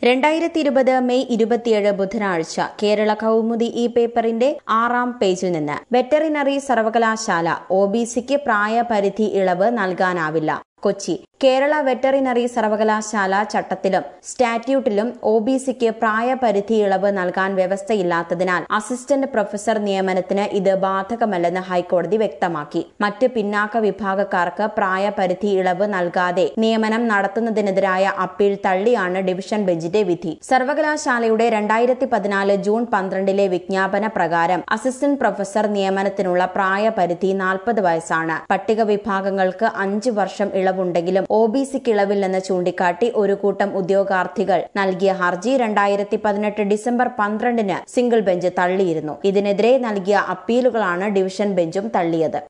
രണ്ടായിരത്തി ഇരുപത് മെയ് ഇരുപത്തിയേഴ് ബുധനാഴ്ച കേരള കൗമുദി ഈ പേപ്പറിന്റെ ആറാം പേജിൽ നിന്ന് വെറ്ററിനറി സർവകലാശാല ഒ ബി സിക്ക് പ്രായപരിധി ഇളവ് നൽകാനാവില്ല കൊച്ചി കേരള വെറ്ററിനറി സർവകലാശാല ചട്ടത്തിലും സ്റ്റാറ്റ്യൂട്ടിലും ഒ ബി സിക്ക് പ്രായപരിധി ഇളവ് നൽകാൻ വ്യവസ്ഥയില്ലാത്തതിനാൽ അസിസ്റ്റന്റ് പ്രൊഫസർ നിയമനത്തിന് ഇത് ബാധകമല്ലെന്ന് ഹൈക്കോടതി വ്യക്തമാക്കി മറ്റ് പിന്നാക്ക വിഭാഗക്കാർക്ക് പ്രായപരിധി ഇളവ് നൽകാതെ നിയമനം നടത്തുന്നതിനെതിരായ അപ്പീൽ തള്ളിയാണ് ഡിവിഷൻ ബെഞ്ചിന്റെ വിധി സർവകലാശാലയുടെ രണ്ടായിരത്തി പതിനാല് ജൂൺ പന്ത്രണ്ടിലെ വിജ്ഞാപന പ്രകാരം അസിസ്റ്റന്റ് പ്രൊഫസർ നിയമനത്തിനുള്ള പ്രായപരിധി നാൽപ്പത് വയസ്സാണ് പട്ടിക വിഭാഗങ്ങൾക്ക് അഞ്ച് വർഷം ഇളവുണ്ടെങ്കിലും ഒ ബി സിക്ക് ഇളവില്ലെന്ന് ചൂണ്ടിക്കാട്ടി ഒരു കൂട്ടം ഉദ്യോഗാർത്ഥികൾ നൽകിയ ഹർജി രണ്ടായിരത്തി പതിനെട്ട് ഡിസംബർ പന്ത്രണ്ടിന് സിംഗിൾ ബെഞ്ച് തള്ളിയിരുന്നു ഇതിനെതിരെ നൽകിയ അപ്പീലുകളാണ് ഡിവിഷൻ ബെഞ്ചും തള്ളിയത്